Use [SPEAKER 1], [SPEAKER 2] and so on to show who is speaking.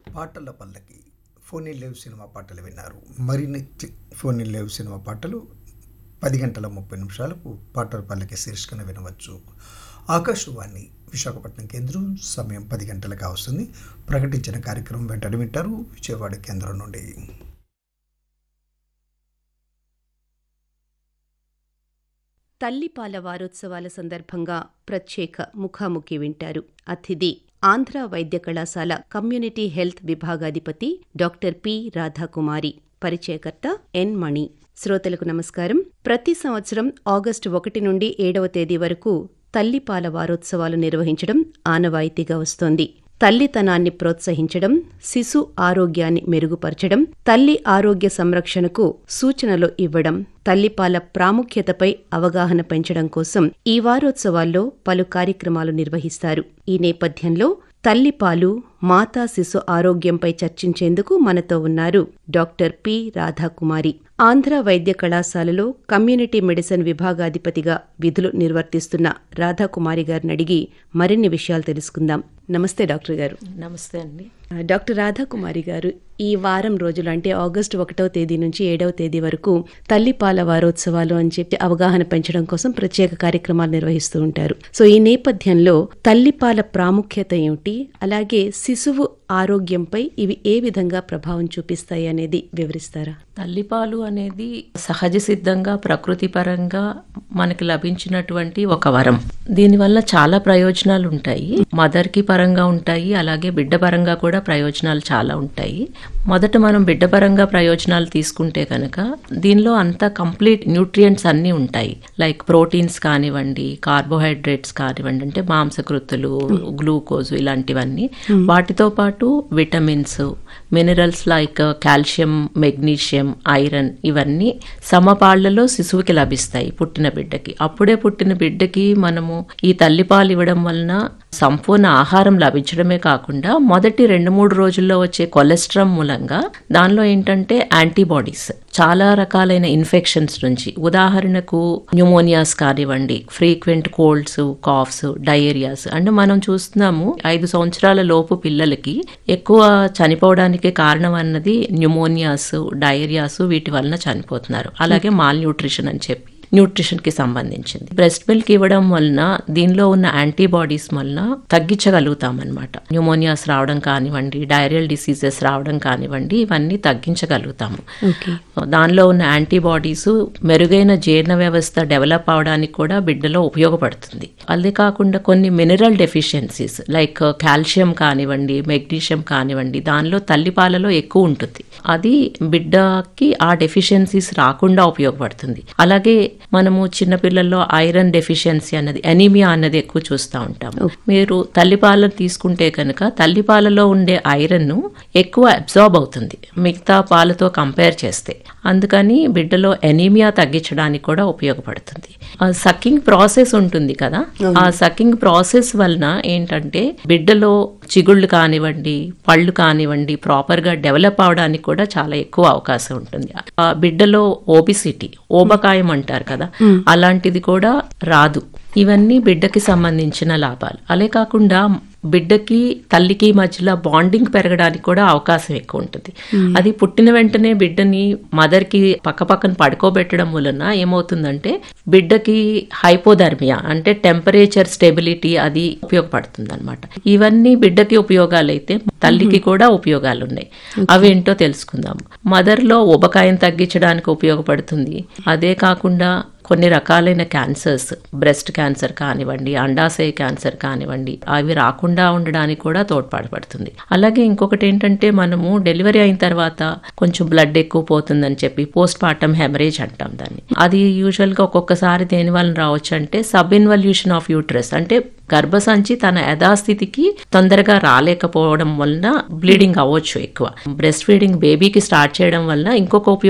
[SPEAKER 1] పాటల పల్లకి phone in లేవ్ సినిమా పాటలు విన్నారు మరిన్ని చి- ఫోన్ ఇన్ లేవ్ సినిమా పాటలు పది గంటల ముప్పై నిమిషాలకు పాటల పల్లకి శీర్షికన వినవచ్చు ఆకాశవాణి విశాఖపట్నం కేంద్రం సమయం పది గంటలకు వస్తుంది ప్రకటించిన కార్యక్రమం వెంటనే వింటారు విజయవాడ కేంద్రం నుండి
[SPEAKER 2] తల్లిపాల వారోత్సవాల సందర్భంగా ప్రత్యేక ముఖాముఖి వింటారు అతిథి ఆంధ్ర వైద్య కళాశాల కమ్యూనిటీ హెల్త్ విభాగాధిపతి డాక్టర్ పి రాధాకుమారి పరిచయకర్త ఎన్ మణి శ్రోతలకు నమస్కారం ప్రతి సంవత్సరం ఆగస్టు ఒకటి నుండి ఏడవ తేదీ వరకు తల్లిపాల వారోత్సవాలు నిర్వహించడం ఆనవాయితీగా వస్తోంది తల్లితనాన్ని ప్రోత్సహించడం శిశు ఆరోగ్యాన్ని మెరుగుపరచడం తల్లి ఆరోగ్య సంరక్షణకు సూచనలు ఇవ్వడం తల్లిపాల ప్రాముఖ్యతపై అవగాహన పెంచడం కోసం ఈ వారోత్సవాల్లో పలు కార్యక్రమాలు నిర్వహిస్తారు ఈ నేపథ్యంలో తల్లిపాలు మాతా శిశు ఆరోగ్యంపై చర్చించేందుకు మనతో ఉన్నారు డాక్టర్ పి రాధాకుమారి ఆంధ్ర వైద్య కళాశాలలో కమ్యూనిటీ మెడిసిన్ విభాగాధిపతిగా విధులు నిర్వర్తిస్తున్న రాధాకుమారి గారిని అడిగి మరిన్ని విషయాలు తెలుసుకుందాం నమస్తే డాక్టర్ గారు
[SPEAKER 3] నమస్తే అండి
[SPEAKER 2] డాక్టర్ రాధాకుమారి గారు ఈ వారం రోజులు అంటే ఆగస్టు ఒకటవ తేదీ నుంచి ఏడవ తేదీ వరకు తల్లిపాల వారోత్సవాలు అని చెప్పి అవగాహన పెంచడం కోసం ప్రత్యేక కార్యక్రమాలు నిర్వహిస్తూ ఉంటారు సో ఈ నేపథ్యంలో తల్లిపాల ప్రాముఖ్యత ఏమిటి అలాగే శిశువు ఆరోగ్యంపై ఇవి ఏ విధంగా ప్రభావం చూపిస్తాయి అనేది వివరిస్తారా
[SPEAKER 3] తల్లిపాలు అనేది సహజ సిద్ధంగా ప్రకృతి పరంగా మనకి లభించినటువంటి ఒక వరం దీనివల్ల చాలా ప్రయోజనాలు ఉంటాయి మదర్ కి పరంగా ఉంటాయి అలాగే బిడ్డ పరంగా కూడా ప్రయోజనాలు చాలా ఉంటాయి మొదట మనం బిడ్డ పరంగా ప్రయోజనాలు తీసుకుంటే కనుక దీనిలో అంతా కంప్లీట్ న్యూట్రియంట్స్ అన్నీ ఉంటాయి లైక్ ప్రోటీన్స్ కానివ్వండి కార్బోహైడ్రేట్స్ కానివ్వండి అంటే మాంసకృత్తులు గ్లూకోజ్ ఇలాంటివన్నీ వాటితో పాటు vitamins minerals like calcium magnesium iron ఇవన్నీ సమపాళ్లలో శిశువుకి లభిస్తాయి పుట్టిన బిడ్డకి అప్పుడే పుట్టిన బిడ్డకి మనము ఈ తల్లిపాలు ఇవ్వడం వలన సంపూర్ణ ఆహారం లభించడమే కాకుండా మొదటి రెండు మూడు రోజుల్లో వచ్చే కొలెస్ట్రాల్ మూలంగా దానిలో ఏంటంటే యాంటీబాడీస్ చాలా రకాలైన ఇన్ఫెక్షన్స్ నుంచి ఉదాహరణకు న్యూమోనియాస్ కానివ్వండి ఫ్రీక్వెంట్ కోల్డ్స్ కాఫ్స్ డయేరియాస్ అంటే మనం చూస్తున్నాము ఐదు సంవత్సరాల లోపు పిల్లలకి ఎక్కువ చనిపోవడానికి కారణం అన్నది న్యూమోనియాస్ డయేరియాస్ వీటి వలన చనిపోతున్నారు అలాగే మాల్ న్యూట్రిషన్ అని చెప్పి న్యూట్రిషన్ కి సంబంధించింది బ్రెస్ట్ మిల్క్ ఇవ్వడం వలన దీనిలో ఉన్న యాంటీబాడీస్ వలన తగ్గించగలుగుతాం అనమాట న్యూమోనియాస్ రావడం కానివ్వండి డైరియల్ డిసీజెస్ రావడం కానివ్వండి ఇవన్నీ తగ్గించగలుగుతాము దానిలో ఉన్న యాంటీబాడీస్ మెరుగైన జీర్ణ వ్యవస్థ డెవలప్ అవడానికి కూడా బిడ్డలో ఉపయోగపడుతుంది అదే కాకుండా కొన్ని మినరల్ డెఫిషియన్సీస్ లైక్ కాల్షియం కానివ్వండి మెగ్నీషియం కానివ్వండి దానిలో తల్లిపాలలో ఎక్కువ ఉంటుంది అది బిడ్డకి ఆ డెఫిషియన్సీస్ రాకుండా ఉపయోగపడుతుంది అలాగే మనము చిన్నపిల్లల్లో ఐరన్ డెఫిషియన్సీ అన్నది ఎనీమియా అన్నది ఎక్కువ చూస్తూ ఉంటాము మీరు తల్లిపాలను తీసుకుంటే కనుక తల్లిపాలలో ఉండే ఐరన్ ఎక్కువ అబ్జార్బ్ అవుతుంది మిగతా పాలతో కంపేర్ చేస్తే అందుకని బిడ్డలో ఎనీమియా తగ్గించడానికి కూడా ఉపయోగపడుతుంది సక్కింగ్ ప్రాసెస్ ఉంటుంది కదా ఆ సక్కింగ్ ప్రాసెస్ వలన ఏంటంటే బిడ్డలో చిగుళ్ళు కానివ్వండి పళ్ళు కానివ్వండి ప్రాపర్ గా డెవలప్ అవడానికి కూడా చాలా ఎక్కువ అవకాశం ఉంటుంది ఆ బిడ్డలో ఓబిసిటీ ఓబకాయం అంటారు కదా అలాంటిది కూడా రాదు ఇవన్నీ బిడ్డకి సంబంధించిన లాభాలు అలే కాకుండా బిడ్డకి తల్లికి మధ్యలో బాండింగ్ పెరగడానికి కూడా అవకాశం ఎక్కువ ఉంటుంది అది పుట్టిన వెంటనే బిడ్డని మదర్ కి పక్క పక్కన పడుకోబెట్టడం వలన ఏమవుతుందంటే బిడ్డకి హైపోధర్మియా అంటే టెంపరేచర్ స్టెబిలిటీ అది ఉపయోగపడుతుంది అనమాట ఇవన్నీ బిడ్డకి ఉపయోగాలు అయితే తల్లికి కూడా ఉపయోగాలు ఉన్నాయి అవేంటో తెలుసుకుందాం మదర్ లో ఉబకాయం తగ్గించడానికి ఉపయోగపడుతుంది అదే కాకుండా కొన్ని రకాలైన క్యాన్సర్స్ బ్రెస్ట్ క్యాన్సర్ కానివ్వండి అండాశయ క్యాన్సర్ కానివ్వండి అవి రాకుండా ఉండడానికి కూడా తోడ్పాటుపడుతుంది అలాగే ఇంకొకటి ఏంటంటే మనము డెలివరీ అయిన తర్వాత కొంచెం బ్లడ్ ఎక్కువ పోతుందని చెప్పి పోస్ట్ పార్టమ్ హెమరేజ్ అంటాం దాన్ని అది యూజువల్ గా ఒక్కొక్కసారి దేని వలన రావచ్చు అంటే సబ్ ఇన్వల్యూషన్ ఆఫ్ యూట్రస్ అంటే గర్భసంచి తన యథాస్థితికి తొందరగా రాలేకపోవడం వలన బ్లీడింగ్ అవ్వచ్చు ఎక్కువ బ్రెస్ట్ ఫీడింగ్ బేబీకి స్టార్ట్ చేయడం వల్ల ఇంకొక ఉపయోగం